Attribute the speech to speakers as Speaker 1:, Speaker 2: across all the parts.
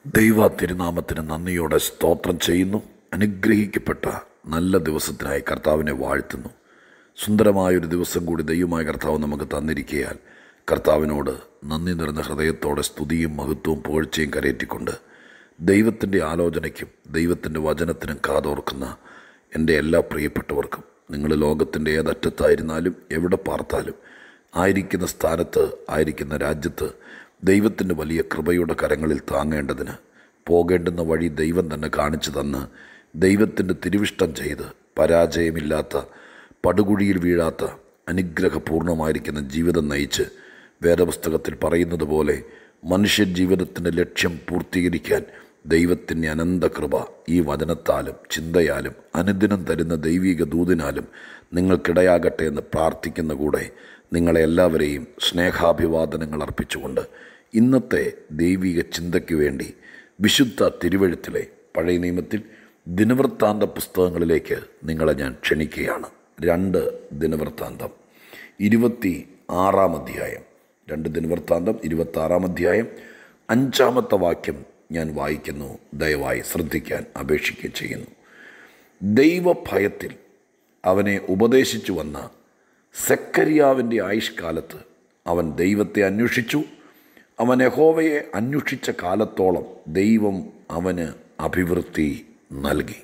Speaker 1: ദൈവ തിരുനാമത്തിന് നന്ദിയോടെ സ്തോത്രം ചെയ്യുന്നു അനുഗ്രഹിക്കപ്പെട്ട നല്ല ദിവസത്തിനായി കർത്താവിനെ വാഴ്ത്തുന്നു സുന്ദരമായൊരു ദിവസം കൂടി ദൈവമായ കർത്താവ് നമുക്ക് തന്നിരിക്കയാൽ കർത്താവിനോട് നന്ദി നിറഞ്ഞ ഹൃദയത്തോടെ സ്തുതിയും മഹത്വവും പുകഴ്ചയും കരയറ്റിക്കൊണ്ട് ദൈവത്തിൻ്റെ ആലോചനയ്ക്കും ദൈവത്തിൻ്റെ വചനത്തിനും കാതോർക്കുന്ന എൻ്റെ എല്ലാ പ്രിയപ്പെട്ടവർക്കും നിങ്ങൾ ലോകത്തിൻ്റെ ഏതറ്റത്തായിരുന്നാലും എവിടെ പാർത്താലും ആയിരിക്കുന്ന സ്ഥാനത്ത് ആയിരിക്കുന്ന രാജ്യത്ത് ദൈവത്തിൻ്റെ വലിയ കൃപയുടെ കരങ്ങളിൽ താങ്ങേണ്ടതിന് പോകേണ്ടുന്ന വഴി ദൈവം തന്നെ കാണിച്ചു തന്ന് ദൈവത്തിൻ്റെ തിരുവിഷ്ടം ചെയ്ത് പരാജയമില്ലാത്ത പടുകുഴിയിൽ വീഴാത്ത അനുഗ്രഹപൂർണമായിരിക്കുന്ന ജീവിതം നയിച്ച് വേദപുസ്തകത്തിൽ പറയുന്നത് പോലെ മനുഷ്യ ജീവിതത്തിൻ്റെ ലക്ഷ്യം പൂർത്തീകരിക്കാൻ ദൈവത്തിൻ്റെ അനന്ത കൃപ ഈ വചനത്താലും ചിന്തയാലും അനുദിനം തരുന്ന ദൈവിക ദൂതിനാലും നിങ്ങൾക്കിടയാകട്ടെ എന്ന് പ്രാർത്ഥിക്കുന്ന കൂടെ നിങ്ങളെ എല്ലാവരെയും സ്നേഹാഭിവാദനങ്ങൾ അർപ്പിച്ചുകൊണ്ട് ഇന്നത്തെ ദൈവിക ചിന്തയ്ക്ക് വേണ്ടി വിശുദ്ധ തിരുവഴുത്തിലെ പഴയ നിയമത്തിൽ ദിനവൃത്താന്ത പുസ്തകങ്ങളിലേക്ക് നിങ്ങളെ ഞാൻ ക്ഷണിക്കുകയാണ് രണ്ട് ദിനവൃത്താന്തം ഇരുപത്തി ആറാം അധ്യായം രണ്ട് ദിനവൃത്താന്തം ഇരുപത്തി ആറാം അധ്യായം അഞ്ചാമത്തെ വാക്യം ഞാൻ വായിക്കുന്നു ദയവായി ശ്രദ്ധിക്കാൻ അപേക്ഷിക്കുകയും ചെയ്യുന്നു ദൈവഭയത്തിൽ അവനെ ഉപദേശിച്ചു വന്ന സെക്കരിയാവിൻ്റെ ആയുഷ്കാലത്ത് അവൻ ദൈവത്തെ അന്വേഷിച്ചു അവൻ യഹോവയെ അന്വേഷിച്ച കാലത്തോളം ദൈവം അവന് അഭിവൃദ്ധി നൽകി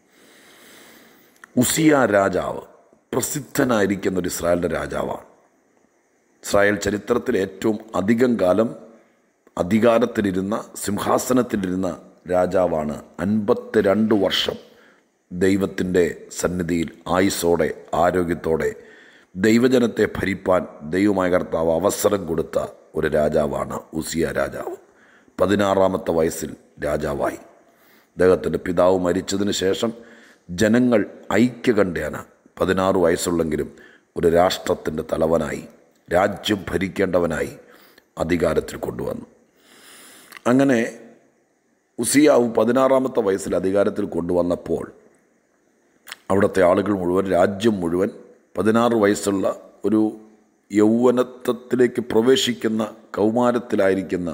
Speaker 1: ഉസിയ രാജാവ് പ്രസിദ്ധനായിരിക്കുന്ന ഒരു ഇസ്രായേലിൻ്റെ രാജാവാണ് ഇസ്രായേൽ ചരിത്രത്തിൽ ഏറ്റവും അധികം കാലം അധികാരത്തിലിരുന്ന സിംഹാസനത്തിലിരുന്ന രാജാവാണ് അൻപത്തിരണ്ട് വർഷം ദൈവത്തിൻ്റെ സന്നിധിയിൽ ആയുസോടെ ആരോഗ്യത്തോടെ ദൈവജനത്തെ ഭരിപ്പാൻ ദൈവമായ കർത്താവ് അവസരം കൊടുത്ത ഒരു രാജാവാണ് ഉസിയ രാജാവ് പതിനാറാമത്തെ വയസ്സിൽ രാജാവായി അദ്ദേഹത്തിൻ്റെ പിതാവ് മരിച്ചതിന് ശേഷം ജനങ്ങൾ ഐക്യകണ്ഠേന പതിനാറ് വയസ്സുള്ളെങ്കിലും ഒരു രാഷ്ട്രത്തിൻ്റെ തലവനായി രാജ്യം ഭരിക്കേണ്ടവനായി അധികാരത്തിൽ കൊണ്ടുവന്നു അങ്ങനെ ഉസിയാവ് പതിനാറാമത്തെ വയസ്സിൽ അധികാരത്തിൽ കൊണ്ടുവന്നപ്പോൾ അവിടുത്തെ ആളുകൾ മുഴുവൻ രാജ്യം മുഴുവൻ പതിനാറ് വയസ്സുള്ള ഒരു യൗവനത്വത്തിലേക്ക് പ്രവേശിക്കുന്ന കൗമാരത്തിലായിരിക്കുന്ന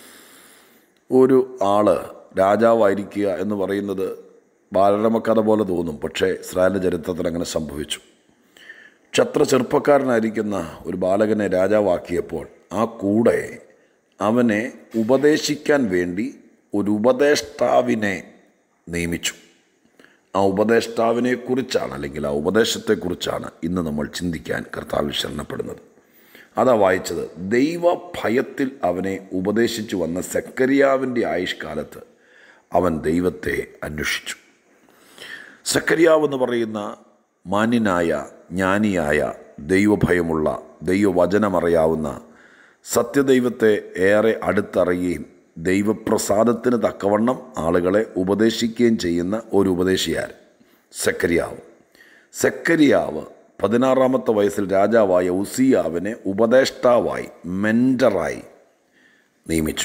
Speaker 1: ഒരു ആള് രാജാവായിരിക്കുക എന്ന് പറയുന്നത് ബാലരമക്കഥ പോലെ തോന്നും പക്ഷേ ഇസ്രായേലിൻ്റെ ചരിത്രത്തിൽ അങ്ങനെ സംഭവിച്ചു ക്ഷത്ര ചെറുപ്പക്കാരനായിരിക്കുന്ന ഒരു ബാലകനെ രാജാവാക്കിയപ്പോൾ ആ കൂടെ അവനെ ഉപദേശിക്കാൻ വേണ്ടി ഒരു ഉപദേഷ്ടാവിനെ നിയമിച്ചു ആ ഉപദേഷ്ടാവിനെ കുറിച്ചാണ് അല്ലെങ്കിൽ ആ ഉപദേശത്തെക്കുറിച്ചാണ് ഇന്ന് നമ്മൾ ചിന്തിക്കാൻ കർത്താവിൽ ശരണപ്പെടുന്നത് അതാ വായിച്ചത് ദൈവ ഭയത്തിൽ അവനെ ഉപദേശിച്ചു വന്ന സക്കരിയാവിൻ്റെ ആയുഷ്കാലത്ത് അവൻ ദൈവത്തെ അന്വേഷിച്ചു സക്കരിയാവ് എന്ന് പറയുന്ന മാന്യനായ ജ്ഞാനിയായ ദൈവഭയമുള്ള ദൈവവചനമറിയാവുന്ന സത്യദൈവത്തെ ഏറെ അടുത്തറിയുകയും ദൈവപ്രസാദത്തിന് തക്കവണ്ണം ആളുകളെ ഉപദേശിക്കുകയും ചെയ്യുന്ന ഒരു ഉപദേശിയാർ സെക്കരിയാവ് സെക്കരിയാവ് പതിനാറാമത്തെ വയസ്സിൽ രാജാവായ ഉസിയാവിനെ ഉപദേഷ്ടാവായി മെൻറ്ററായി നിയമിച്ചു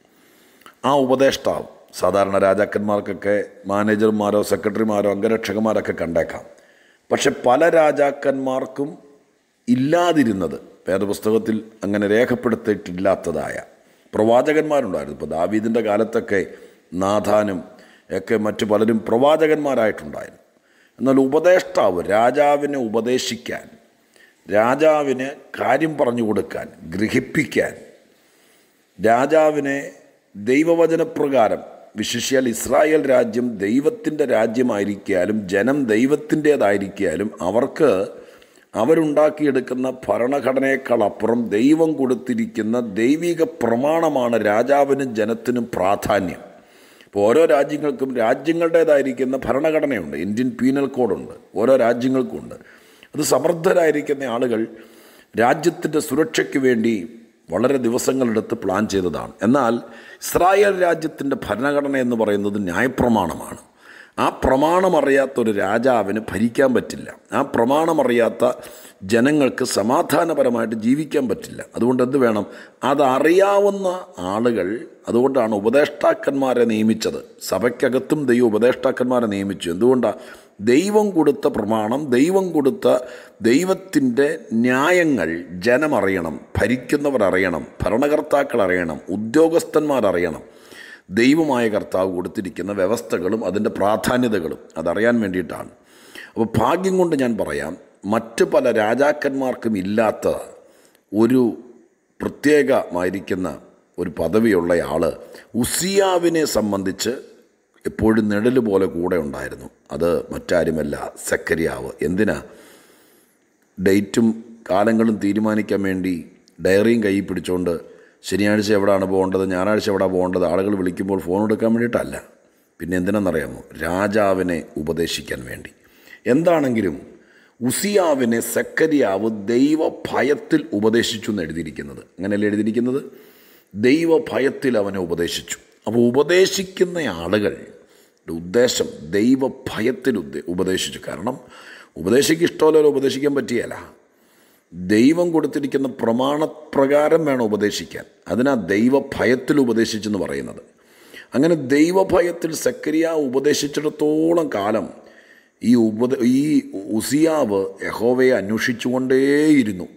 Speaker 1: ആ ഉപദേഷ്ടാവ് സാധാരണ രാജാക്കന്മാർക്കൊക്കെ മാനേജർമാരോ സെക്രട്ടറിമാരോ അംഗരക്ഷകന്മാരൊക്കെ കണ്ടേക്കാം പക്ഷെ പല രാജാക്കന്മാർക്കും ഇല്ലാതിരുന്നത് വേദപുസ്തകത്തിൽ അങ്ങനെ രേഖപ്പെടുത്തിയിട്ടില്ലാത്തതായ പ്രവാചകന്മാരുണ്ടായിരുന്നു ഇപ്പോൾ ദാവീദിൻ്റെ കാലത്തൊക്കെ നാഥാനും ഒക്കെ മറ്റു പലരും പ്രവാചകന്മാരായിട്ടുണ്ടായിരുന്നു എന്നാൽ ഉപദേഷ്ടാവ് രാജാവിനെ ഉപദേശിക്കാൻ രാജാവിന് കാര്യം പറഞ്ഞു കൊടുക്കാൻ ഗ്രഹിപ്പിക്കാൻ രാജാവിനെ ദൈവവചനപ്രകാരം വിശിഷ്യാൽ ഇസ്രായേൽ രാജ്യം ദൈവത്തിൻ്റെ രാജ്യമായിരിക്കാലും ജനം ദൈവത്തിൻ്റേതായിരിക്കാലും അവർക്ക് അവരുണ്ടാക്കിയെടുക്കുന്ന ഭരണഘടനയേക്കാൾ അപ്പുറം ദൈവം കൊടുത്തിരിക്കുന്ന ദൈവിക പ്രമാണമാണ് രാജാവിനും ജനത്തിനും പ്രാധാന്യം ഇപ്പോൾ ഓരോ രാജ്യങ്ങൾക്കും രാജ്യങ്ങളുടേതായിരിക്കുന്ന ഭരണഘടനയുണ്ട് ഇന്ത്യൻ പീനൽ കോഡുണ്ട് ഓരോ രാജ്യങ്ങൾക്കുമുണ്ട് അത് സമർത്ഥരായിരിക്കുന്ന ആളുകൾ രാജ്യത്തിൻ്റെ സുരക്ഷയ്ക്ക് വേണ്ടി വളരെ ദിവസങ്ങളെടുത്ത് പ്ലാൻ ചെയ്തതാണ് എന്നാൽ ഇസ്രായേൽ രാജ്യത്തിൻ്റെ ഭരണഘടന എന്ന് പറയുന്നത് ന്യായപ്രമാണമാണ് ആ പ്രമാണമറിയാത്ത ഒരു രാജാവിന് ഭരിക്കാൻ പറ്റില്ല ആ പ്രമാണമറിയാത്ത ജനങ്ങൾക്ക് സമാധാനപരമായിട്ട് ജീവിക്കാൻ പറ്റില്ല അതുകൊണ്ട് എന്ത് വേണം അതറിയാവുന്ന ആളുകൾ അതുകൊണ്ടാണ് ഉപദേഷ്ടാക്കന്മാരെ നിയമിച്ചത് സഭയ്ക്കകത്തും ദൈവം ഉപദേഷ്ടാക്കന്മാരെ നിയമിച്ചു എന്തുകൊണ്ടാണ് ദൈവം കൊടുത്ത പ്രമാണം ദൈവം കൊടുത്ത ദൈവത്തിൻ്റെ ന്യായങ്ങൾ ജനമറിയണം ഭരിക്കുന്നവർ അറിയണം ഭരണകർത്താക്കൾ അറിയണം ഉദ്യോഗസ്ഥന്മാരറിയണം ദൈവമായ കർത്താവ് കൊടുത്തിരിക്കുന്ന വ്യവസ്ഥകളും അതിൻ്റെ പ്രാധാന്യതകളും അതറിയാൻ വേണ്ടിയിട്ടാണ് അപ്പോൾ ഭാഗ്യം കൊണ്ട് ഞാൻ പറയാം മറ്റ് പല രാജാക്കന്മാർക്കും ഇല്ലാത്ത ഒരു പ്രത്യേകമായിരിക്കുന്ന ഒരു പദവിയുള്ള ആൾ ഉസിയാവിനെ സംബന്ധിച്ച് എപ്പോഴും നിഴൽ പോലെ കൂടെ ഉണ്ടായിരുന്നു അത് മറ്റാരുമല്ല സക്കരിയാവ് എന്തിനാ ഡേറ്റും കാലങ്ങളും തീരുമാനിക്കാൻ വേണ്ടി ഡയറിയും കയ്യിൽ പിടിച്ചുകൊണ്ട് ശനിയാഴ്ച എവിടെയാണ് പോകേണ്ടത് ഞായറാഴ്ച എവിടെ പോകേണ്ടത് ആളുകൾ വിളിക്കുമ്പോൾ ഫോൺ എടുക്കാൻ വേണ്ടിയിട്ടല്ല പിന്നെ എന്തിനാണെന്നറിയാമോ രാജാവിനെ ഉപദേശിക്കാൻ വേണ്ടി എന്താണെങ്കിലും ഉസിയാവിനെ സക്കരിയാവ് ദൈവഭയത്തിൽ ഉപദേശിച്ചു എന്ന് എഴുതിയിരിക്കുന്നത് അങ്ങനെയല്ലേ എഴുതിയിരിക്കുന്നത് ദൈവഭയത്തിൽ അവനെ ഉപദേശിച്ചു അപ്പോൾ ഉപദേശിക്കുന്ന ആളുകൾ ഉദ്ദേശം ദൈവഭയത്തിൽ ഉദ്ദേ ഉപദേശിച്ചു കാരണം ഉപദേശിക്ക് ഇഷ്ടമല്ലോ ഉപദേശിക്കാൻ പറ്റിയല്ല ദൈവം കൊടുത്തിരിക്കുന്ന പ്രമാണപ്രകാരം വേണം ഉപദേശിക്കാൻ അതിനാ ദൈവഭയത്തിൽ ഉപദേശിച്ചെന്ന് പറയുന്നത് അങ്ങനെ ദൈവഭയത്തിൽ സക്രിയ ഉപദേശിച്ചിടത്തോളം കാലം ഈ ഉപദ ഈ ഉസിയാവ് യഹോവയെ അന്വേഷിച്ചുകൊണ്ടേയിരുന്നു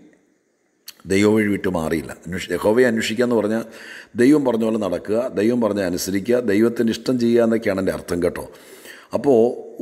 Speaker 1: ദൈവം വഴി വിട്ട് മാറിയില്ല അന്വേഷി യഹോവയെ അന്വേഷിക്കുക എന്ന് പറഞ്ഞാൽ ദൈവം പറഞ്ഞ പോലെ നടക്കുക ദൈവം പറഞ്ഞ അനുസരിക്കുക ദൈവത്തിന് ഇഷ്ടം ചെയ്യുക എന്നൊക്കെയാണ് എൻ്റെ അർത്ഥം കേട്ടോ അപ്പോൾ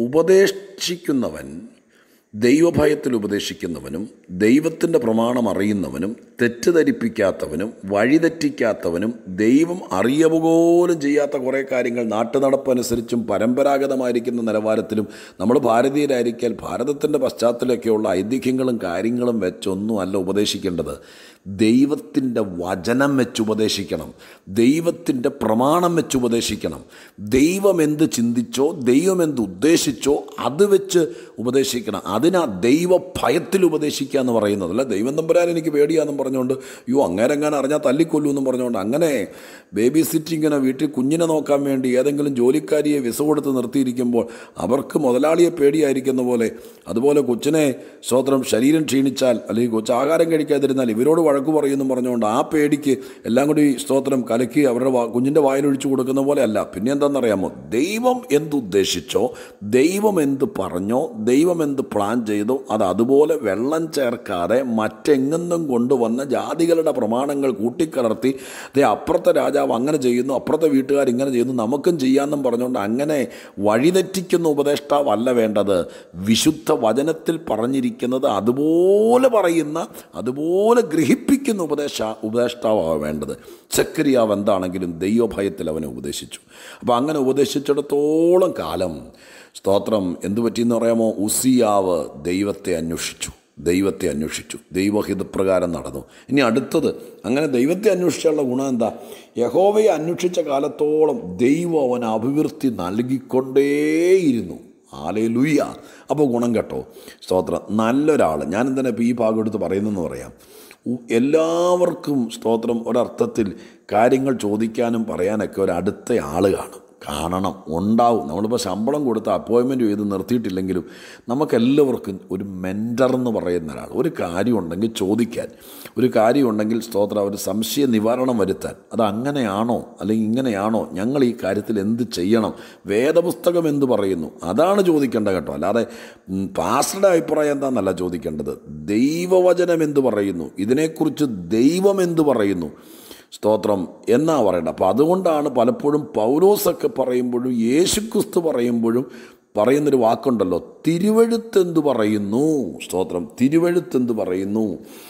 Speaker 1: ഉപദേശിക്കുന്നവൻ ദൈവഭയത്തിൽ ഉപദേശിക്കുന്നവനും ദൈവത്തിൻ്റെ പ്രമാണം അറിയുന്നവനും തെറ്റിദ്ധരിപ്പിക്കാത്തവനും വഴിതെറ്റിക്കാത്തവനും ദൈവം അറിയുക പോലും ചെയ്യാത്ത കുറേ കാര്യങ്ങൾ നാട്ടുനടപ്പനുസരിച്ചും പരമ്പരാഗതമായിരിക്കുന്ന നിലവാരത്തിലും നമ്മൾ ഭാരതീയരായിരിക്കാൻ ഭാരതത്തിൻ്റെ പശ്ചാത്തലമൊക്കെയുള്ള ഐതിഹ്യങ്ങളും കാര്യങ്ങളും വെച്ചൊന്നും അല്ല ഉപദേശിക്കേണ്ടത് ദൈവത്തിൻ്റെ വചനം വെച്ച് ഉപദേശിക്കണം ദൈവത്തിൻ്റെ പ്രമാണം വെച്ച് ഉപദേശിക്കണം ദൈവം എന്ത് ചിന്തിച്ചോ ദൈവം എന്ത് ഉദ്ദേശിച്ചോ അത് വെച്ച് ഉപദേശിക്കണം അതിനാ ദൈവ ഭയത്തിൽ ഉപദേശിക്കുക എന്ന് പറയുന്നത് അല്ല ദൈവം തമ്പുരാൻ എനിക്ക് പേടിയാന്നും പറഞ്ഞുകൊണ്ട് അയ്യോ അങ്ങേരെങ്ങനെ അറിഞ്ഞാൽ തല്ലിക്കൊല്ലൂ എന്നും പറഞ്ഞുകൊണ്ട് അങ്ങനെ ബേബി സിറ്റിങ്ങിനെ വീട്ടിൽ കുഞ്ഞിനെ നോക്കാൻ വേണ്ടി ഏതെങ്കിലും ജോലിക്കാരിയെ വിസ കൊടുത്ത് നിർത്തിയിരിക്കുമ്പോൾ അവർക്ക് മുതലാളിയെ പേടിയായിരിക്കുന്ന പോലെ അതുപോലെ കൊച്ചിനെ സ്വത്രം ശരീരം ക്ഷീണിച്ചാൽ അല്ലെങ്കിൽ കൊച്ചു ആഹാരം കഴിക്കാതിരുന്നാൽ ഇവരോട് വഴക്ക് പറയുമെന്ന് പറഞ്ഞുകൊണ്ട് ആ പേടിക്ക് എല്ലാം കൂടി സ്തോത്രം കലക്കി അവരുടെ വാ കുഞ്ഞിൻ്റെ വായിലൊഴിച്ചു കൊടുക്കുന്ന പോലെ അല്ല പിന്നെ എന്താണെന്നറിയാമോ ദൈവം എന്തുദ്ദേശിച്ചോ ദൈവം എന്ത് പറഞ്ഞോ ദൈവം എന്ത് പ്ലാൻ ചെയ്തോ അത് അതുപോലെ വെള്ളം ചേർക്കാതെ മറ്റെങ്ങെന്നും കൊണ്ടുവന്ന ജാതികളുടെ പ്രമാണങ്ങൾ കൂട്ടിക്കലർത്തി ദേ അപ്പുറത്തെ രാജാവ് അങ്ങനെ ചെയ്യുന്നു അപ്പുറത്തെ വീട്ടുകാർ ഇങ്ങനെ ചെയ്യുന്നു നമുക്കും ചെയ്യാമെന്നും പറഞ്ഞുകൊണ്ട് അങ്ങനെ വഴിതെറ്റിക്കുന്ന ഉപദേഷ്ടാവല്ല വേണ്ടത് വിശുദ്ധ വചനത്തിൽ പറഞ്ഞിരിക്കുന്നത് അതുപോലെ പറയുന്ന അതുപോലെ ഗ്രഹിപ്പിക്കുന്ന ഉപദേശ ഉപദേഷ്ടാവാണ് വേണ്ടത് ചക്രിയാവ് എന്താണെങ്കിലും ദൈവഭയത്തിൽ അവനെ ഉപദേശിച്ചു അപ്പോൾ അങ്ങനെ ഉപദേശിച്ചിടത്തോളം കാലം സ്തോത്രം എന്തു പറ്റിയെന്ന് പറയാമോ ഉസിയാവ് ദൈവത്തെ അന്വേഷിച്ചു ദൈവത്തെ അന്വേഷിച്ചു ദൈവഹിതപ്രകാരം നടന്നു ഇനി അടുത്തത് അങ്ങനെ ദൈവത്തെ അന്വേഷിച്ചുള്ള ഗുണം എന്താ യഹോവയെ അന്വേഷിച്ച കാലത്തോളം ദൈവം അവന് അഭിവൃദ്ധി നൽകിക്കൊണ്ടേയിരുന്നു ആലേ ലുയ്യ അപ്പോൾ ഗുണം കേട്ടോ സ്തോത്രം നല്ലൊരാൾ ഞാൻ എന്തിനാ ഇപ്പോൾ ഈ ഭാഗം എടുത്ത് പറയുന്നതെന്ന് പറയാം എല്ലാവർക്കും സ്തോത്രം ഒരർത്ഥത്തിൽ കാര്യങ്ങൾ ചോദിക്കാനും പറയാനൊക്കെ ഒരടുത്ത ആൾ കാണും കാണണം ഉണ്ടാവും നമ്മളിപ്പോൾ ശമ്പളം കൊടുത്ത് അപ്പോയിൻമെൻറ്റ് ചെയ്ത് നിർത്തിയിട്ടില്ലെങ്കിലും നമുക്കെല്ലാവർക്കും ഒരു മെൻറ്റർ എന്ന് പറയുന്ന ഒരാൾ ഒരു കാര്യമുണ്ടെങ്കിൽ ചോദിക്കാൻ ഒരു കാര്യമുണ്ടെങ്കിൽ സ്തോത്രം ഒരു സംശയ നിവാരണം വരുത്താൻ അത് അങ്ങനെയാണോ അല്ലെങ്കിൽ ഇങ്ങനെയാണോ ഞങ്ങൾ ഈ കാര്യത്തിൽ എന്ത് ചെയ്യണം വേദപുസ്തകം എന്ത് പറയുന്നു അതാണ് ചോദിക്കേണ്ടത് കേട്ടോ അല്ലാതെ പാസ്റ്ററുടെ അഭിപ്രായം എന്താണെന്നല്ല ചോദിക്കേണ്ടത് ദൈവവചനം എന്ത് പറയുന്നു ഇതിനെക്കുറിച്ച് ദൈവം എന്ത് പറയുന്നു സ്തോത്രം എന്നാ പറയേണ്ടത് അപ്പോൾ അതുകൊണ്ടാണ് പലപ്പോഴും പൗലോസൊക്കെ പറയുമ്പോഴും യേശുക്രിസ്തു പറയുമ്പോഴും പറയുന്നൊരു വാക്കുണ്ടല്ലോ തിരുവഴുത്തെന്ത് പറയുന്നു സ്തോത്രം തിരുവഴുത്തെന്ത് പറയുന്നു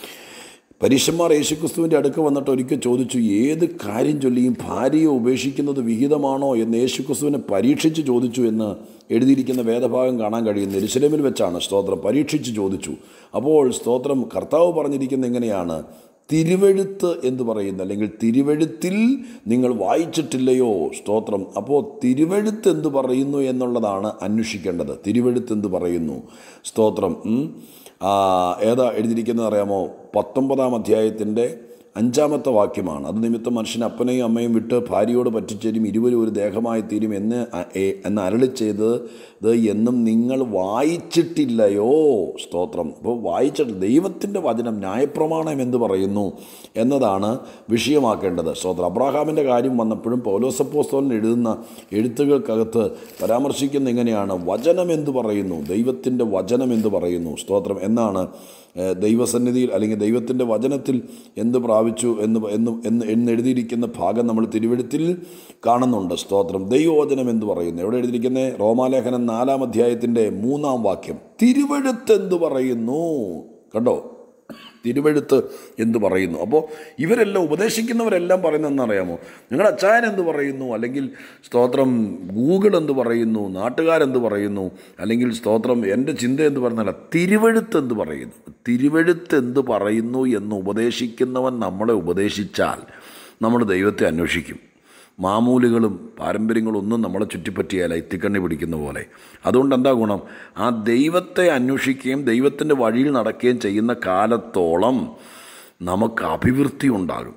Speaker 1: പരീക്ഷന്മാർ യേശുക്രിസ്തുവിൻ്റെ അടുക്ക് വന്നിട്ട് ഒരിക്കൽ ചോദിച്ചു ഏത് കാര്യം ചൊല്ലിയും ഭാര്യയെ ഉപേക്ഷിക്കുന്നത് വിഹിതമാണോ എന്ന് യേശുക്രിസ്തുവിനെ പരീക്ഷിച്ച് ചോദിച്ചു എന്ന് എഴുതിയിരിക്കുന്ന വേദഭാഗം കാണാൻ കഴിയുന്നു എരുശലേമിൽ വെച്ചാണ് സ്തോത്രം പരീക്ഷിച്ച് ചോദിച്ചു അപ്പോൾ സ്തോത്രം കർത്താവ് പറഞ്ഞിരിക്കുന്ന എങ്ങനെയാണ് തിരുവെഴുത്ത് എന്ന് പറയുന്ന അല്ലെങ്കിൽ തിരുവെഴുത്തിൽ നിങ്ങൾ വായിച്ചിട്ടില്ലയോ സ്തോത്രം അപ്പോൾ തിരുവെഴുത്ത് എന്ത് പറയുന്നു എന്നുള്ളതാണ് അന്വേഷിക്കേണ്ടത് തിരുവെഴുത്ത് എന്ത് പറയുന്നു സ്തോത്രം ഏതാ എഴുതിയിരിക്കുന്നത് അറിയാമോ പത്തൊമ്പതാം അധ്യായത്തിൻ്റെ അഞ്ചാമത്തെ വാക്യമാണ് അത് നിമിത്തം മനുഷ്യൻ അപ്പനെയും അമ്മയും വിട്ട് ഭാര്യയോട് പറ്റിച്ചേരും ഇരുവരും ഒരു ദേഹമായി തീരും എന്ന് എന്ന് അരളി ചെയ്തത് ഇത് എന്നും നിങ്ങൾ വായിച്ചിട്ടില്ലയോ സ്തോത്രം അപ്പോൾ വായിച്ചിട്ട് ദൈവത്തിൻ്റെ വചനം ന്യായപ്രമാണം എന്ന് പറയുന്നു എന്നതാണ് വിഷയമാക്കേണ്ടത് സ്തോത്രം അബ്രാഹാമിൻ്റെ കാര്യം വന്നപ്പോഴും പൗലോസപ്പോസ്തോലൻ എഴുതുന്ന എഴുത്തുകൾക്കകത്ത് പരാമർശിക്കുന്ന എങ്ങനെയാണ് വചനം എന്ത് പറയുന്നു ദൈവത്തിൻ്റെ വചനം എന്ത് പറയുന്നു സ്തോത്രം എന്നാണ് ഏഹ്, ദൈവസന്നിധിയിൽ അല്ലെങ്കിൽ ദൈവത്തിൻ്റെ വചനത്തിൽ എന്ത് പ്രാപിച്ചു എന്ന് എന്ന് എന്ന് എന്നെഴുതിയിരിക്കുന്ന ഭാഗം നമ്മൾ തിരുവെഴുത്തിൽ കാണുന്നുണ്ട് സ്തോത്രം ദൈവവചനം എന്ന് പറയുന്നു എവിടെ എഴുതിയിരിക്കുന്നത് റോമാലേഖനം നാലാം അധ്യായത്തിൻ്റെ മൂന്നാം വാക്യം തിരുവെഴുത്ത് എന്ത് പറയുന്നു കണ്ടോ തിരുവെഴുത്ത് എന്ത് പറയുന്നു അപ്പോൾ ഇവരെല്ലാം ഉപദേശിക്കുന്നവരെല്ലാം പറയുന്നതെന്ന് അറിയാമോ നിങ്ങളുടെ അച്ചായൻ എന്ത് പറയുന്നു അല്ലെങ്കിൽ സ്തോത്രം ഗൂഗിൾ എന്ത് പറയുന്നു നാട്ടുകാരെന്ത് പറയുന്നു അല്ലെങ്കിൽ സ്തോത്രം എൻ്റെ ചിന്ത എന്ത് പറയുന്നല്ല തിരുവെഴുത്ത് എന്ത് പറയുന്നു തിരുവെഴുത്ത് എന്ത് പറയുന്നു എന്ന് ഉപദേശിക്കുന്നവൻ നമ്മളെ ഉപദേശിച്ചാൽ നമ്മൾ ദൈവത്തെ അന്വേഷിക്കും മാമൂലുകളും പാരമ്പര്യങ്ങളും ഒന്നും നമ്മളെ ചുറ്റിപ്പറ്റിയാല ഇത്തിക്കണ്ണി പിടിക്കുന്ന പോലെ അതുകൊണ്ട് എന്താ ഗുണം ആ ദൈവത്തെ അന്വേഷിക്കുകയും ദൈവത്തിൻ്റെ വഴിയിൽ നടക്കുകയും ചെയ്യുന്ന കാലത്തോളം നമുക്ക് അഭിവൃദ്ധി ഉണ്ടാകും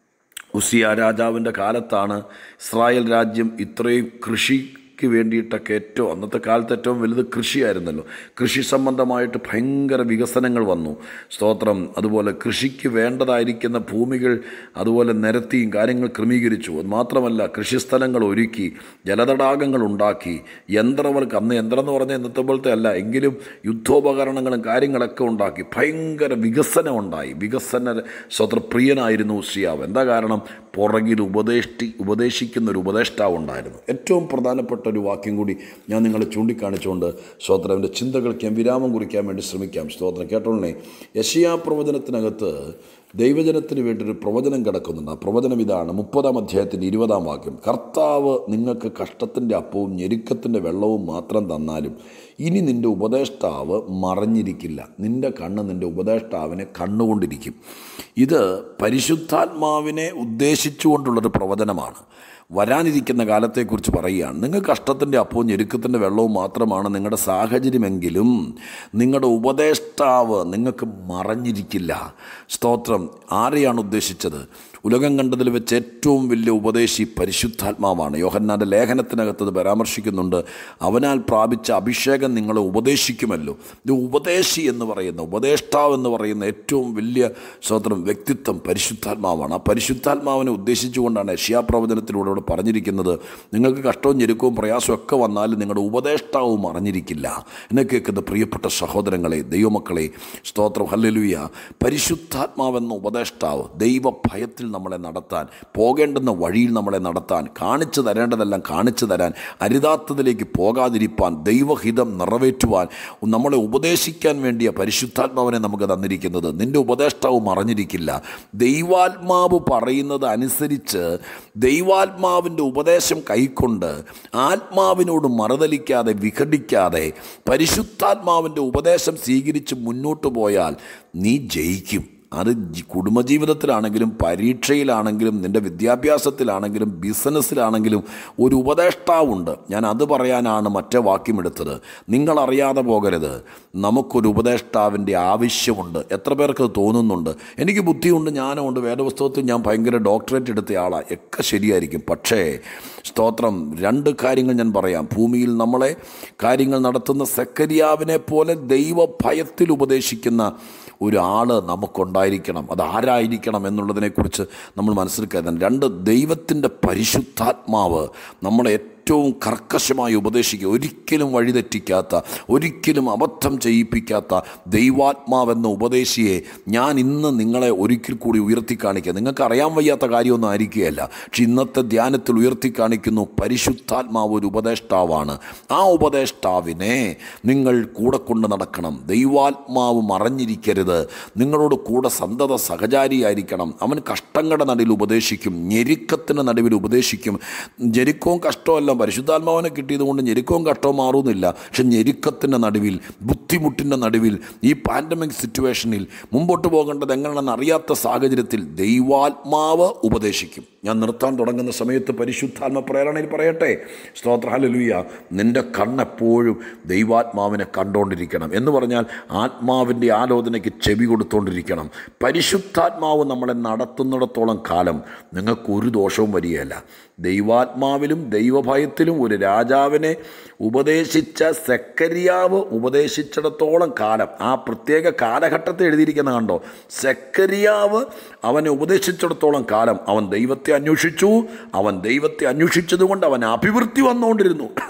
Speaker 1: ഉസിയ രാജാവിൻ്റെ കാലത്താണ് ഇസ്രായേൽ രാജ്യം ഇത്രയും കൃഷിക്ക് വേണ്ടിയിട്ടൊക്കെ ഏറ്റവും അന്നത്തെ കാലത്ത് ഏറ്റവും വലുത് കൃഷിയായിരുന്നല്ലോ കൃഷി സംബന്ധമായിട്ട് ഭയങ്കര വികസനങ്ങൾ വന്നു സ്തോത്രം അതുപോലെ കൃഷിക്ക് വേണ്ടതായിരിക്കുന്ന ഭൂമികൾ അതുപോലെ നിരത്തിയും കാര്യങ്ങൾ ക്രമീകരിച്ചു അത് മാത്രമല്ല കൃഷിസ്ഥലങ്ങൾ ഒരുക്കി ജലതടാകങ്ങൾ ഉണ്ടാക്കി യന്ത്രവർക്ക് അന്ന് യന്ത്രം എന്ന് പറഞ്ഞാൽ ഇന്നത്തെ പോലത്തെ അല്ല എങ്കിലും യുദ്ധോപകരണങ്ങളും കാര്യങ്ങളൊക്കെ ഉണ്ടാക്കി ഭയങ്കര വികസനം ഉണ്ടായി വികസന സ്വതപ്രിയനായിരുന്നു ഉസിയാവ് എന്താ കാരണം പുറകിൽ ഉപദേഷ്ടി ഉപദേശിക്കുന്ന ഒരു ഉപദേഷ്ടാവ് ഉണ്ടായിരുന്നു ഏറ്റവും പ്രധാനപ്പെട്ട ഒരു വാക്യം കൂടി ഞാൻ നിങ്ങളെ ചൂണ്ടിക്കാണിച്ചുകൊണ്ട് സ്തോത്രൻ്റെ ചിന്തകൾക്ക് ഞാൻ വിരാമം കുറിക്കാൻ വേണ്ടി ശ്രമിക്കാം സ്തോത്രം കേട്ടോളേ യശയാ പ്രവചനത്തിനകത്ത് ദൈവജനത്തിന് വേണ്ടി ഒരു പ്രവചനം കിടക്കുന്നുണ്ട് ആ പ്രവചനം ഇതാണ് മുപ്പതാം അധ്യായത്തിൻ്റെ ഇരുപതാം വാക്യം കർത്താവ് നിങ്ങൾക്ക് കഷ്ടത്തിൻ്റെ അപ്പവും ഞെരുക്കത്തിൻ്റെ വെള്ളവും മാത്രം തന്നാലും ഇനി നിൻ്റെ ഉപദേഷ്ടാവ് മറഞ്ഞിരിക്കില്ല നിൻ്റെ കണ്ണ് നിൻ്റെ ഉപദേഷ്ടാവിനെ കണ്ണുകൊണ്ടിരിക്കും ഇത് പരിശുദ്ധാത്മാവിനെ ഉദ്ദേശിച്ചുകൊണ്ടുള്ളൊരു പ്രവചനമാണ് വരാനിരിക്കുന്ന കാലത്തെക്കുറിച്ച് പറയുകയാണ് നിങ്ങൾ കഷ്ടത്തിൻ്റെ അപ്പവും ഞെരുക്കത്തിൻ്റെ വെള്ളവും മാത്രമാണ് നിങ്ങളുടെ സാഹചര്യമെങ്കിലും നിങ്ങളുടെ ഉപദേഷ്ടാവ് നിങ്ങൾക്ക് മറഞ്ഞിരിക്കില്ല സ്തോത്രം ആരെയാണ് ഉദ്ദേശിച്ചത് ഉലകം കണ്ടതിൽ വെച്ച് ഏറ്റവും വലിയ ഉപദേശി പരിശുദ്ധാത്മാവാണ് യോഹന്നാൻ്റെ ലേഖനത്തിനകത്ത് അത് പരാമർശിക്കുന്നുണ്ട് അവനാൽ പ്രാപിച്ച അഭിഷേകം നിങ്ങളെ ഉപദേശിക്കുമല്ലോ ഇത് ഉപദേശി എന്ന് പറയുന്ന ഉപദേഷ്ടാവ് എന്ന് പറയുന്ന ഏറ്റവും വലിയ സ്വതന്ത്രം വ്യക്തിത്വം പരിശുദ്ധാത്മാവാണ് ആ പരിശുദ്ധാത്മാവിനെ ഉദ്ദേശിച്ചുകൊണ്ടാണ് യഷ്യാപ്രവചനത്തിലൂടെ ഇവിടെ പറഞ്ഞിരിക്കുന്നത് നിങ്ങൾക്ക് കഷ്ടവും ഞെരുക്കവും പ്രയാസവും ഒക്കെ വന്നാലും നിങ്ങളുടെ ഉപദേഷ്ടാവും അറിഞ്ഞിരിക്കില്ല എന്നെ കേൾക്കുന്ന പ്രിയപ്പെട്ട സഹോദരങ്ങളെ ദൈവമക്കളെ സ്തോത്രം ഹല്ലേലൂയ പരിശുദ്ധാത്മാവെന്ന ഉപദേഷ്ടാവ് ദൈവഭയത്തിൽ നമ്മളെ നടത്താൻ പോകേണ്ടുന്ന വഴിയിൽ നമ്മളെ നടത്താൻ കാണിച്ചു തരേണ്ടതെല്ലാം കാണിച്ചു തരാൻ അരുതാത്തതിലേക്ക് പോകാതിരിപ്പാൻ ദൈവഹിതം നിറവേറ്റുവാൻ നമ്മളെ ഉപദേശിക്കാൻ വേണ്ടിയ പരിശുദ്ധാത്മാവിനെ നമുക്ക് തന്നിരിക്കുന്നത് നിന്റെ ഉപദേഷ്ടാവ് മറഞ്ഞിരിക്കില്ല ദൈവാത്മാവ് പറയുന്നത് അനുസരിച്ച് ദൈവാത്മാവിൻ്റെ ഉപദേശം കൈക്കൊണ്ട് ആത്മാവിനോട് മറുതലിക്കാതെ വിഘടിക്കാതെ പരിശുദ്ധാത്മാവിൻ്റെ ഉപദേശം സ്വീകരിച്ച് മുന്നോട്ട് പോയാൽ നീ ജയിക്കും അത് ജി- കുടുംബജീവിതത്തിലാണെങ്കിലും പരീക്ഷയിലാണെങ്കിലും നിൻ്റെ വിദ്യാഭ്യാസത്തിലാണെങ്കിലും ബിസിനസ്സിലാണെങ്കിലും ഒരു ഉപദേഷ്ടാവുണ്ട് ഞാൻ അത് പറയാനാണ് മറ്റേ വാക്യം എടുത്തത് നിങ്ങളറിയാതെ പോകരുത് നമുക്കൊരു ഉപദേഷ്ടാവിൻ്റെ ആവശ്യമുണ്ട് എത്ര പേർക്ക് അത് തോന്നുന്നുണ്ട് എനിക്ക് ബുദ്ധിയുണ്ട് ജ്ഞാനമുണ്ട് വേദപുസ്തകത്തിൽ ഞാൻ ഭയങ്കര ഡോക്ടറേറ്റ് എടുത്ത ആളാണ് ഒക്കെ ശരിയായിരിക്കും പക്ഷേ സ്തോത്രം രണ്ട് കാര്യങ്ങൾ ഞാൻ പറയാം ഭൂമിയിൽ നമ്മളെ കാര്യങ്ങൾ നടത്തുന്ന സെക്കരിയാവിനെ പോലെ ദൈവഭയത്തിൽ ഉപദേശിക്കുന്ന ഒരാൾ നമുക്കുണ്ടായിരിക്കണം അത് ആരായിരിക്കണം എന്നുള്ളതിനെക്കുറിച്ച് നമ്മൾ മനസ്സിലാക്കാൻ രണ്ട് ദൈവത്തിൻ്റെ പരിശുദ്ധാത്മാവ് നമ്മളെ ഏറ്റവും കർക്കശമായി ഉപദേശിക്കുക ഒരിക്കലും വഴിതെറ്റിക്കാത്ത ഒരിക്കലും അബദ്ധം ചെയ്യിപ്പിക്കാത്ത ദൈവാത്മാവെന്ന ഉപദേശിയെ ഞാൻ ഇന്ന് നിങ്ങളെ ഒരിക്കൽ കൂടി ഉയർത്തി കാണിക്കുക നിങ്ങൾക്ക് അറിയാൻ വയ്യാത്ത കാര്യമൊന്നും ആയിരിക്കുകയല്ല പക്ഷെ ഇന്നത്തെ ധ്യാനത്തിൽ ഉയർത്തി കാണിക്കുന്നു പരിശുദ്ധാത്മാവ് ഒരു ഉപദേഷ്ടാവാണ് ആ ഉപദേഷ്ടാവിനെ നിങ്ങൾ കൂടെ കൊണ്ട് നടക്കണം ദൈവാത്മാവ് മറഞ്ഞിരിക്കരുത് നിങ്ങളോട് കൂടെ സന്തത സഹചാരിയായിരിക്കണം അവൻ കഷ്ടങ്ങളുടെ നടുവിൽ ഉപദേശിക്കും ഞെരുക്കത്തിൻ്റെ നടുവിൽ ഉപദേശിക്കും ഞെരുക്കവും കഷ്ടമല്ല പരിശുദ്ധാത്മാവിനെ കിട്ടിയത് കൊണ്ട് ഞെരുക്കവും കഷ്ടവും മാറുന്നില്ല പക്ഷെ ഞെരുക്കത്തിൻ്റെ നടുവിൽ ബുദ്ധിമുട്ടിൻ്റെ നടുവിൽ ഈ പാൻഡമിക് സിറ്റുവേഷനിൽ മുമ്പോട്ട് പോകേണ്ടത് എങ്ങനെയാണെന്ന് അറിയാത്ത സാഹചര്യത്തിൽ ദൈവാത്മാവ് ഉപദേശിക്കും ഞാൻ നിർത്താൻ തുടങ്ങുന്ന സമയത്ത് പരിശുദ്ധാത്മ പ്രേരണയിൽ പറയട്ടെ സ്തോത്ര ഹല്ലേലൂയ നിന്റെ കണ്ണെപ്പോഴും ദൈവാത്മാവിനെ കണ്ടുകൊണ്ടിരിക്കണം എന്ന് പറഞ്ഞാൽ ആത്മാവിൻ്റെ ആലോചനയ്ക്ക് ചെവി കൊടുത്തുകൊണ്ടിരിക്കണം പരിശുദ്ധാത്മാവ് നമ്മളെ നടത്തുന്നിടത്തോളം കാലം നിങ്ങൾക്ക് ഒരു ദോഷവും വരികയല്ല ദൈവാത്മാവിലും ദൈവഭയത്തിലും ഒരു രാജാവിനെ ഉപദേശിച്ച സെക്കരിയാവ് ഉപദേശിച്ചിടത്തോളം കാലം ആ പ്രത്യേക കാലഘട്ടത്തെ എഴുതിയിരിക്കുന്ന കണ്ടോ സെക്കരിയാവ് അവനെ ഉപദേശിച്ചിടത്തോളം കാലം അവൻ ദൈവത്തെ അന്വേഷിച്ചു അവൻ ദൈവത്തെ അന്വേഷിച്ചതുകൊണ്ട് അവൻ അഭിവൃദ്ധി വന്നുകൊണ്ടിരുന്നു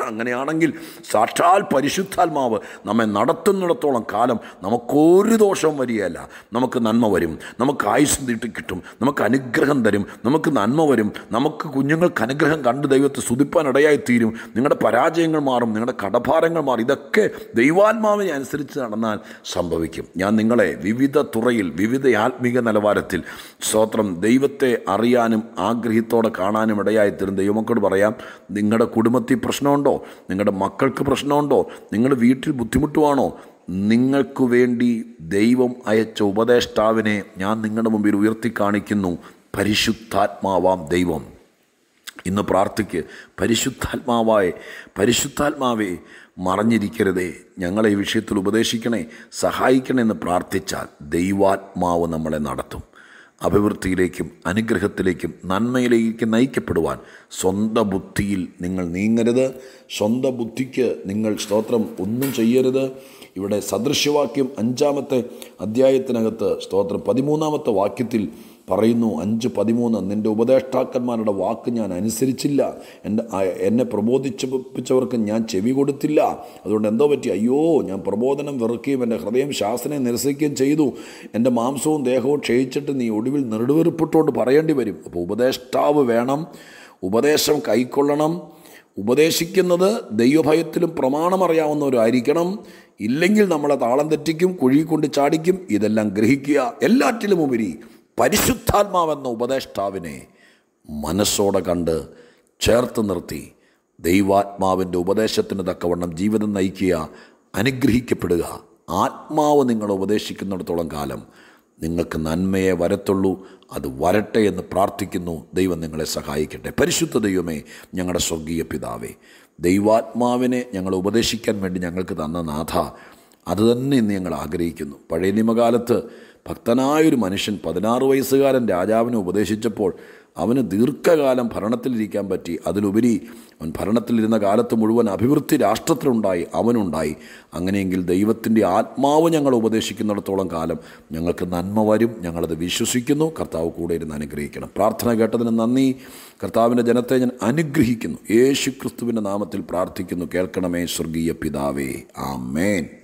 Speaker 1: അങ്ങനെയാണെങ്കിൽ സാക്ഷാൽ പരിശുദ്ധാത്മാവ് നമ്മെ നടത്തുന്നിടത്തോളം കാലം നമുക്കൊരു ദോഷവും വരികയല്ല നമുക്ക് നന്മ വരും നമുക്ക് ആയുസ് നീട്ടി കിട്ടും നമുക്ക് അനുഗ്രഹം തരും നമുക്ക് നന്മ വരും നമുക്ക് കുഞ്ഞുങ്ങൾക്ക് അനുഗ്രഹം കണ്ട് ദൈവത്തെ സ്തുതിപ്പാൻ ഇടയായി തീരും നിങ്ങളുടെ പരാജയങ്ങൾ മാറും നിങ്ങളുടെ കടഭാരങ്ങൾ മാറും ഇതൊക്കെ ദൈവാത്മാവിനെ അനുസരിച്ച് നടന്നാൽ സംഭവിക്കും ഞാൻ നിങ്ങളെ വിവിധ തുറയിൽ വിവിധ ആത്മീക നിലവാരത്തിൽ സ്തോത്രം ദൈവത്തെ അറിയാനും ആഗ്രഹത്തോടെ കാണാനും ഇടയായിത്തീരും ദൈവമക്കളോട് പറയാം നിങ്ങളുടെ കുടുംബത്തിൽ പ്രശ്നമുണ്ടോ നിങ്ങളുടെ മക്കൾക്ക് പ്രശ്നമുണ്ടോ നിങ്ങളുടെ വീട്ടിൽ ബുദ്ധിമുട്ടുവാണോ നിങ്ങൾക്ക് വേണ്ടി ദൈവം അയച്ച ഉപദേഷ്ടാവിനെ ഞാൻ നിങ്ങളുടെ മുമ്പിൽ ഉയർത്തി കാണിക്കുന്നു പരിശുദ്ധാത്മാവാം ദൈവം ഇന്ന് പ്രാർത്ഥിക്ക് പരിശുദ്ധാത്മാവായ പരിശുദ്ധാത്മാവേ മറഞ്ഞിരിക്കരുതേ ഞങ്ങളെ ഈ വിഷയത്തിൽ ഉപദേശിക്കണേ സഹായിക്കണേ എന്ന് പ്രാർത്ഥിച്ചാൽ ദൈവാത്മാവ് നമ്മളെ നടത്തും അഭിവൃദ്ധിയിലേക്കും അനുഗ്രഹത്തിലേക്കും നന്മയിലേക്ക് നയിക്കപ്പെടുവാൻ സ്വന്തം ബുദ്ധിയിൽ നിങ്ങൾ നീങ്ങരുത് സ്വന്തം ബുദ്ധിക്ക് നിങ്ങൾ സ്തോത്രം ഒന്നും ചെയ്യരുത് ഇവിടെ സദൃശ്യവാക്യം അഞ്ചാമത്തെ അധ്യായത്തിനകത്ത് സ്തോത്രം പതിമൂന്നാമത്തെ വാക്യത്തിൽ പറയുന്നു അഞ്ച് പതിമൂന്ന് നിൻ്റെ ഉപദേഷ്ടാക്കന്മാരുടെ വാക്ക് ഞാൻ അനുസരിച്ചില്ല എൻ്റെ ആ- എന്നെ പ്രബോധിച്ചവർക്ക് ഞാൻ ചെവി കൊടുത്തില്ല അതുകൊണ്ട് എന്തോ പറ്റി അയ്യോ ഞാൻ പ്രബോധനം വെറുക്കുകയും എൻ്റെ ഹൃദയം ശാസനെ നിരസിക്കുകയും ചെയ്തു എൻ്റെ മാംസവും ദേഹവും ക്ഷയിച്ചിട്ട് നീ ഒടുവിൽ നെടുവെറുപ്പിട്ടുകൊണ്ട് പറയേണ്ടി വരും അപ്പോൾ ഉപദേഷ്ടാവ് വേണം ഉപദേശം കൈക്കൊള്ളണം ഉപദേശിക്കുന്നത് ദൈവഭയത്തിലും പ്രമാണം അറിയാവുന്നവരായിരിക്കണം ഇല്ലെങ്കിൽ നമ്മളെ താളം തെറ്റിക്കും കുഴി കൊണ്ട് ചാടിക്കും ഇതെല്ലാം ഗ്രഹിക്കുക എല്ലാറ്റിലും ഉപരി പരിശുദ്ധാത്മാവെന്ന ഉപദേഷ്ടാവിനെ മനസ്സോടെ കണ്ട് ചേർത്ത് നിർത്തി ദൈവാത്മാവിൻ്റെ ഉപദേശത്തിന് തക്കവണ്ണം ജീവിതം നയിക്കുക അനുഗ്രഹിക്കപ്പെടുക ആത്മാവ് നിങ്ങൾ ഉപദേശിക്കുന്നിടത്തോളം കാലം നിങ്ങൾക്ക് നന്മയെ വരത്തുള്ളൂ അത് വരട്ടെ എന്ന് പ്രാർത്ഥിക്കുന്നു ദൈവം നിങ്ങളെ സഹായിക്കട്ടെ പരിശുദ്ധ ദൈവമേ ഞങ്ങളുടെ സ്വർഗീയ പിതാവേ ദൈവാത്മാവിനെ ഞങ്ങൾ ഉപദേശിക്കാൻ വേണ്ടി ഞങ്ങൾക്ക് തന്ന നാഥ അത് തന്നെ ഇന്ന് ഞങ്ങൾ ആഗ്രഹിക്കുന്നു പഴയ നിയമകാലത്ത് ഭക്തനായൊരു മനുഷ്യൻ പതിനാറ് വയസ്സുകാരൻ രാജാവിനെ ഉപദേശിച്ചപ്പോൾ അവന് ദീർഘകാലം ഭരണത്തിലിരിക്കാൻ പറ്റി അതിലുപരി അവൻ ഭരണത്തിലിരുന്ന കാലത്ത് മുഴുവൻ അഭിവൃദ്ധി രാഷ്ട്രത്തിലുണ്ടായി അവനുണ്ടായി അങ്ങനെയെങ്കിൽ ദൈവത്തിൻ്റെ ആത്മാവ് ഞങ്ങൾ ഉപദേശിക്കുന്നിടത്തോളം കാലം ഞങ്ങൾക്ക് നന്മ വരും ഞങ്ങളത് വിശ്വസിക്കുന്നു കർത്താവ് കൂടെ ഇരുന്ന് അനുഗ്രഹിക്കണം പ്രാർത്ഥന കേട്ടതിന് നന്ദി കർത്താവിൻ്റെ ജനത്തെ ഞാൻ അനുഗ്രഹിക്കുന്നു യേശു ക്രിസ്തുവിൻ്റെ നാമത്തിൽ പ്രാർത്ഥിക്കുന്നു കേൾക്കണമേ സ്വർഗീയ പിതാവേ ആമേൻ